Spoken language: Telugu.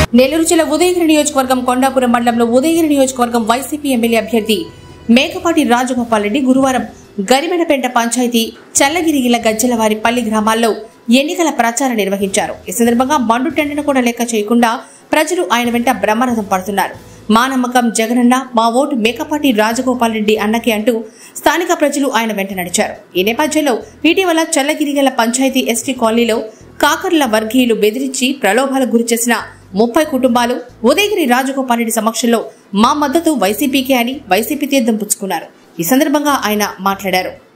నెల్లూరు జిల్లా ఉదయగిరి నియోజకవర్గం కొండాపురం మండలంలో ఉదయగిరి నియోజకవర్గం వైసీపీ ఎమ్మెల్యే అభ్యర్థి మేకపాటి రాజగోపాల్ రెడ్డి గురువారం గరిమెడపేంట పంచాయతీ చల్లగిరిగిల గజ్జలవారి పల్లి గ్రామాల్లో ఎన్నికల ప్రచారం నిర్వహించారు ఈ సందర్భంగా మండు టెండను కూడా లెక్క చేయకుండా ప్రజలు ఆయన వెంట బ్రహ్మరథం పడుతున్నారు మా నమ్మకం జగనన్న మా ఓటు మేకపాటి రాజగోపాల్ రెడ్డి అన్నకి అంటూ స్థానిక ప్రజలు ఆయన వెంట నడిచారు ఈ నేపథ్యంలో ఇటీవల చల్లగిరిగల పంచాయతీ ఎస్టీ కాలనీలో కాకర్ల వర్గీయులు బెదిరించి ప్రలోభాలకు గురిచేసిన ముప్పై కుటుంబాలు ఉదయగిరి రాజగోపాల్ రెడ్డి సమక్షంలో మా మద్దతు వైసీపీకే అని వైసీపీ తీర్థం పుచ్చుకున్నారు ఈ సందర్భంగా ఆయన మాట్లాడారు